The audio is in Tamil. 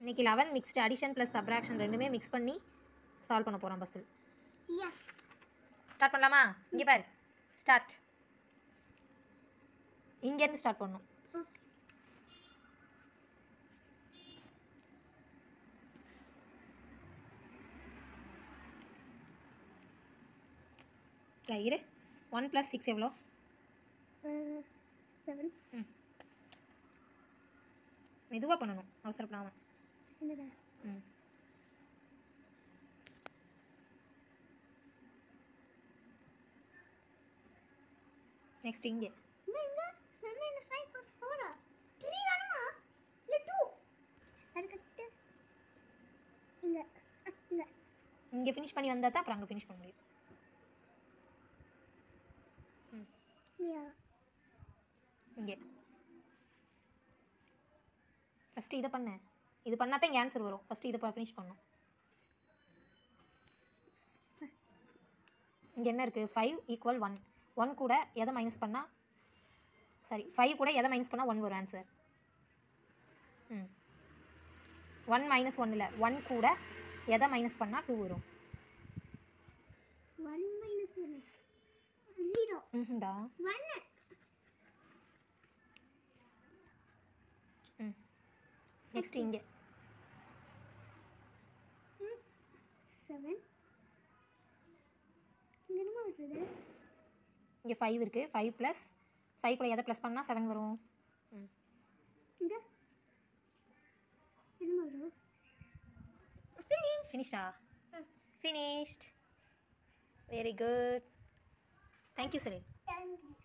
இன்னைக்கு eleven mixed addition plus subtraction ரெண்டுமே மிக்ஸ் பண்ணி சால்வ் பண்ண போகிறோம் பஸ்ஸில் எஸ் ஸ்டார்ட் பண்ணலாமா இங்கே பாரு ஸ்டார்ட் இங்கேருந்து ஸ்டார்ட் பண்ணணும் இல்லை இரு ஒன் ப்ளஸ் சிக்ஸ் எவ்வளோ செவன் மெதுவாக பண்ணணும் அவசரப்படாமல் என்னடா ம் நெக்ஸ்ட் இங்கே இங்க இங்க செவன் மைனஸ் ஃபைவ் ப்ளஸ் ஃபோரா த்ரீ தானமா இல்லை டூ அதுக்கடுத்து இங்க அ, இங்க இங்கே ஃபினிஷ் பண்ணி வந்தால் தான் அப்புறம் அங்கே ஃபினிஷ் பண்ண முடியும் இங்கயா இங்கே ஃபஸ்ட்டு இதை பண்ணு இது பண்ணால் தான் இங்கே ஆன்சர் வரும் ஃபஸ்ட்டு இதை ஃபினிஷ் பண்ணும் இங்கே என்ன இருக்குது ஃபைவ் ஈக்குவல் ஒன் ஒன் கூட எதை மைனஸ் பண்ணால் சாரி ஃபைவ் கூட எதை மைனஸ் பண்ணால் ஒன் வரும் ஆன்சர் ம் ஒன் மைனஸ் ஒன் இல்லை ஒன் கூட எதை மைனஸ் பண்ணால் டூ வரும் ஒன் மைனஸ் ஒன் ஜீரோ ம்டா ஒன்று ம் நெக்ஸ்ட் இங்கே செவன் இங்க என்னமா வருது இங்கே ஃபைவ் இருக்குது ஃபைவ் ப்ளஸ் ஃபைவ் கூட எதை ப்ளஸ் பண்ணால் செவன் வரும் ம் இங்க என்னமா வரும் ஃபினிஷ் ஃபினிஷ்டா ம். ஃபினிஷ்ட் வெரி குட் தேங்க்யூ சரி தேங்க்யூ